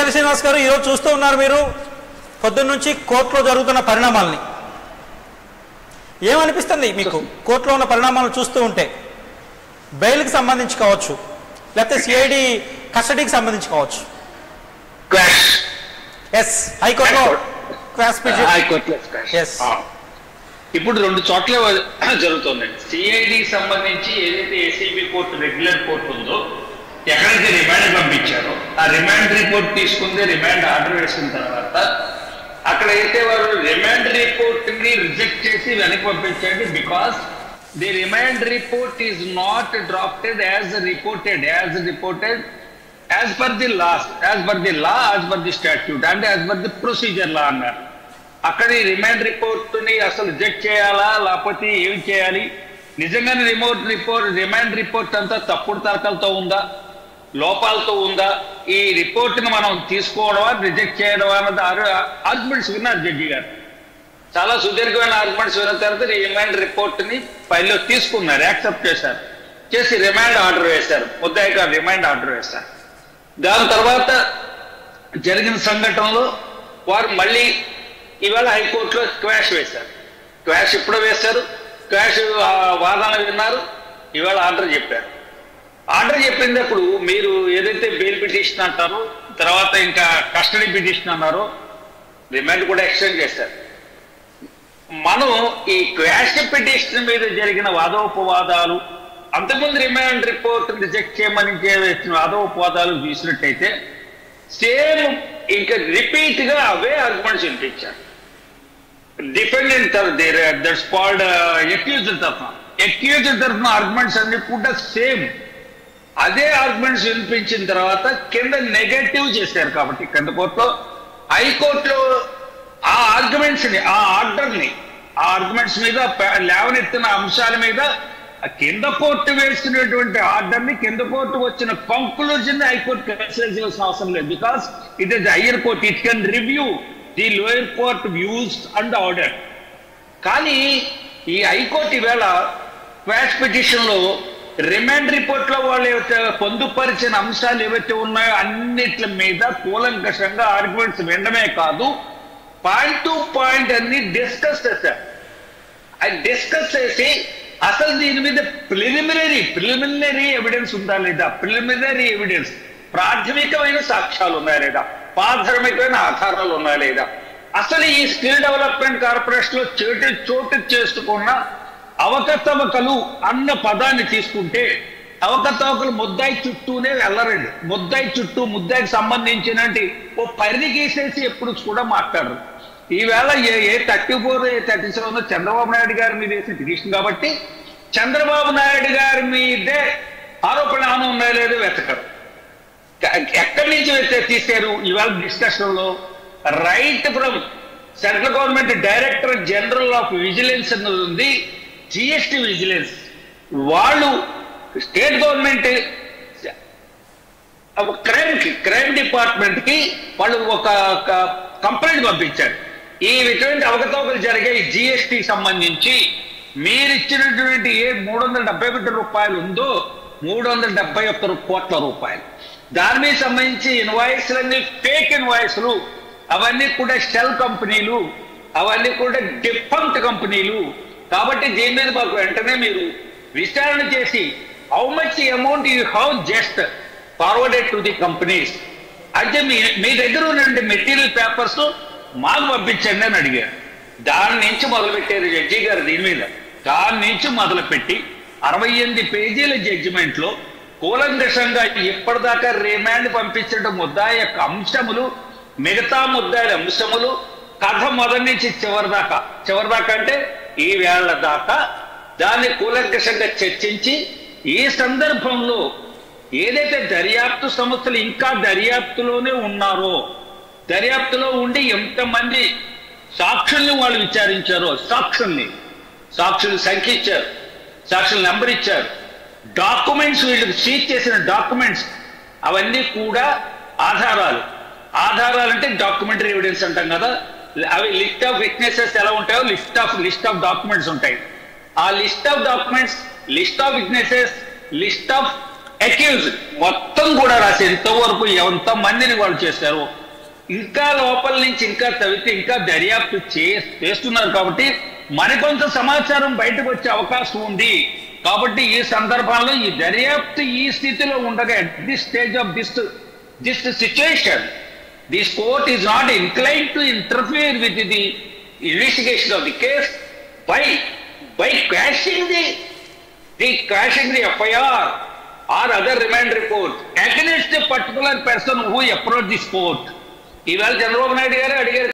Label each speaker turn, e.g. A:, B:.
A: పొంగులేటి శ్రీనివాస్ గారు ఈరోజు చూస్తూ ఉన్నారు మీరు పొద్దున్న నుంచి కోర్టులో జరుగుతున్న పరిణామాలని ఏమనిపిస్తుంది మీకు కోర్టులో ఉన్న పరిణామాలను చూస్తూ ఉంటే బెయిల్కి సంబంధించి కావచ్చు లేకపోతే సిఐడి కస్టడీకి సంబంధించి కావచ్చు
B: క్వాష్
A: ఎస్ హైకోర్టులో క్వాస్ పిటి-
B: హైకోర్టులో క్వాష్
A: Yes.
B: ఆ. ఇప్పుడు రెండు చోట్ల జరుగుతుందండి సిఐడి సంబంధించి ఏదైతే ఏసీబీ కోర్టు రెగ్యులర్ కోర్టు ఉందో ఎక్కడైతే రిమాండ్ పంపించారో ఆ రిమాండ్ రిపోర్ట్ తీసుకుంది రిమాండ్ ఆర్డర్ వేసిన తర్వాత అక్కడైతే వారు రిమాండ్ రిపోర్ట్ ని రిజెక్ట్ చేసి వెనక్కి పంపించండి because the remand report is not drafted as reported as reported as per the law as per the law as per the statute అంటే as per the procedure law అన్నారు అక్కడ ఈ remand report ని అసలు reject చేయాలా లేకపోతే ఏం చేయాలి నిజంగానే రిమోట్ రిపోర్ట్ రిమాండ్ రిపోర్ట్ అంతా తప్పుడు తరకలతో ఉందా లోపాలతో ఉందా ఈ రిపోర్ట్ ని మనం తీసుకోవడమా రిజెక్ట్ చేయడమా అన్నది ఆర్గ్యుమెంట్స్ విన్నారు జడ్జి గారు చాలా సుదీర్ఘమైన ఆర్గ్యుమెంట్స్ విన్న తర్వాత రిమాండ్ రిపోర్ట్ ని ఫైల్లో తీసుకున్నారు యాక్సెప్ట్ చేశారు చేసి రిమాండ్ ఆర్డర్ వేశారు ముద్దాయి గారు రిమాండ్ ఆర్డర్ వేశారు దాని తర్వాత జరిగిన సంఘటనలో వారు మళ్ళీ ఇవాళ హైకోర్టులో క్వాష్ వేశారు క్వాష్ ఇప్పుడు వేశారు క్వాష్ ఆ, వాదన విన్నారు ఇవాళ ఆర్డర్ చెప్పారు ఆర్డర్ చెప్పినప్పుడు మీరు ఏదైతే బెయిల్ పిటిషన్ అంటారో తర్వాత ఇంకా కస్టడీ పిటిషన్ అన్నారో రిమాండ్ కూడా ఎక్స్టెండ్ చేశారు మనం ఈ క్వాష్ పిటిషన్ మీద జరిగిన వాదోపవాదాలు అంతకుముందు రిమాండ్ రిపోర్ట్ రిజెక్ట్ చేయమని చేసిన వాదోపవాదాలు చూసినట్టయితే సేమ్ ఇంకా రిపీట్ గా అవే ఆర్గ్యుమెంట్స్ వినిపించారు డిఫెండెంట్ దట్స్ కాల్డ్ ఎక్యూజ్డ్ తరఫున ఎక్యూజ్డ్ తరఫున ఆర్గ్యుమెంట్స్ అన్ని కూడా సేమ్ అదే ఆర్గ్యుమెంట్స్ వినిపించిన తర్వాత కింద నెగటివ్ చేశారు కాబట్టి కింద కోర్టులో హైకోర్టులో ఆ ఆర్గ్యుమెంట్స్ ని ఆ ఆర్డర్ ని ఆ ఆర్గ్యుమెంట్స్ మీద ప- లేవనెత్తిన అంశాల మీద ఆ కింద కోర్టు వేసినటువంటి ఆర్డర్ ని కింద కోర్టు వచ్చిన కంక్లూజన్ హైకోర్టు కన్సిడర్ చేయాల్సిన అవసరం లేదు because it is higher court it can review the lower court views and order కానీ ఈ హైకోర్టు ఈవేళ క్వాష్ పిటిషన్ లో రిమాండ్ రిపోర్ట్ లో వాళ్ళు ఏవైతే పొందుపరిచిన అంశాలు ఏవైతే ఉన్నాయో అన్నిట్ల మీద కూలంకషంగా ఆర్గ్యుమెంట్స్ వినడమే కాదు పాయింట్ టు పాయింట్ అన్ని డిస్కస్ చేశారు అది డిస్కస్ చేసి అసలు దీని మీద ప్రిలిమినరీ ప్రిలిమినరీ ఎవిడెన్స్ ఉందా లేదా ప్రిలిమినరీ ఎవిడెన్స్ ప్రాథమికమైన సాక్ష్యాలు ఉన్నాయా లేదా ప్రాథమికమైన ఆధారాలు ఉన్నాయా లేదా అసలు ఈ స్కిల్ డెవలప్మెంట్ కార్పొరేషన్ లో చోటు చోటు చేసుకున్న అవకతవకలు అన్న పదాన్ని తీసుకుంటే అవకతవకలు ముద్దాయి చుట్టూనే వెళ్ళరండి ముద్దాయి చుట్టూ ముద్దాయికి సంబంధించినటువంటి ఓ పరిధి గీసేసి ఎప్పుడు కూడా మాట్లాడరు ఈవేళ A A thirty four A thirty seven ఉందో చంద్రబాబు నాయుడు గారి మీద వేసిన పిటిషన్ కాబట్టి చంద్రబాబు నాయుడు గారి మీదే ఆరోపణ ఏమైనా ఉన్నాయో లేదో వెతకరు క- ఎక్కడి నుంచి వెత- తీశారు ఇవాళ డిస్కషన్ లో right from central government director general of vigilance అన్నది ఉంది జిఎస్టి విజిలెన్స్ వాళ్ళు స్టేట్ గవర్నమెంట్ క్రైమ్ కి క్రైమ్ డిపార్ట్మెంట్ కి వాళ్ళు ఒక కంప్లైంట్ పంపించారు ఈ విధమైన అవకతవకలు జరిగే జిఎస్టి సంబంధించి మీరు ఇచ్చినటువంటి ఏ మూడు వందల డెబ్బై ఒకటి రూపాయలు ఉందో మూడు వందల డెబ్బై ఒక్క రూ- కోట్ల రూపాయలు దాని మీద సంబంధించి ఇన్వాయిస్లన్నీ ఫేక్ ఇన్వాయిస్లు అవన్నీ కూడా షెల్ కంపెనీలు అవన్నీ కూడా డిఫంక్ట్ కంపెనీలు కాబట్టి దీని మీద మాకు వెంటనే మీరు విచారణ చేసి how much amount you how just forwarded to the companies అయితే మీ మీ దగ్గర ఉన్నటువంటి మెటీరియల్ పేపర్స్ మాకు పంపించండి అని అడిగారు దాని నుంచి మొదలుపెట్టారు జడ్జి గారు దీని మీద దాని నుంచి మొదలుపెట్టి అరవై ఎనిమిది పేజీల జడ్జిమెంట్ లో కూలంకషంగా ఇప్పటిదాకా రిమాండ్ పంపించడం ముద్దాయి యొక్క అంశములు మిగతా ముద్దాయిల అంశములు కథ మొదటి నుంచి చివరి దాకా చివరి దాకా అంటే ఈ వేళ్ల దాకా దాన్ని కూలంకషంగా చర్చించి ఈ సందర్భంలో ఏదైతే దర్యాప్తు సంస్థలు ఇంకా దర్యాప్తులోనే ఉన్నారో దర్యాప్తులో ఉండి ఎంతమంది సాక్షుల్ని వాళ్ళు విచారించారో సాక్షుల్ని సాక్షులు సంఖ్య ఇచ్చారు సాక్షుల నెంబర్ ఇచ్చారు డాక్యుమెంట్స్ వీళ్ళకి సీజ్ చేసిన డాక్యుమెంట్స్ అవన్నీ కూడా ఆధారాలు ఆధారాలు అంటే డాక్యుమెంటరీ ఎవిడెన్స్ అంటాం కదా అవి లిస్ట్ ఆఫ్ విట్నెసెస్ ఎలా ఉంటాయో list of list of documents ఉంటాయి ఆ list of documents list of witnesses list of accused మొత్తం కూడా రాసి ఎంతవరకు ఎంత మందిని వాళ్ళు చేశారు ఇంకా లోపల నుంచి ఇంకా తవ్వితే ఇంకా దర్యాప్తు చే- చేస్తున్నారు కాబట్టి మరికొంత సమాచారం బయటకు వచ్చే అవకాశం ఉంది కాబట్టి ఈ సందర్భంలో ఈ దర్యాప్తు ఈ స్థితిలో ఉండగా at this stage of this this situation this court is not incline to interfere with the investigation of the case by by quashing the the crashing the FIR or other remand report against a particular person who approached this court. ఇవాళ చంద్రబాబు నాయుడు గారు అడిగారు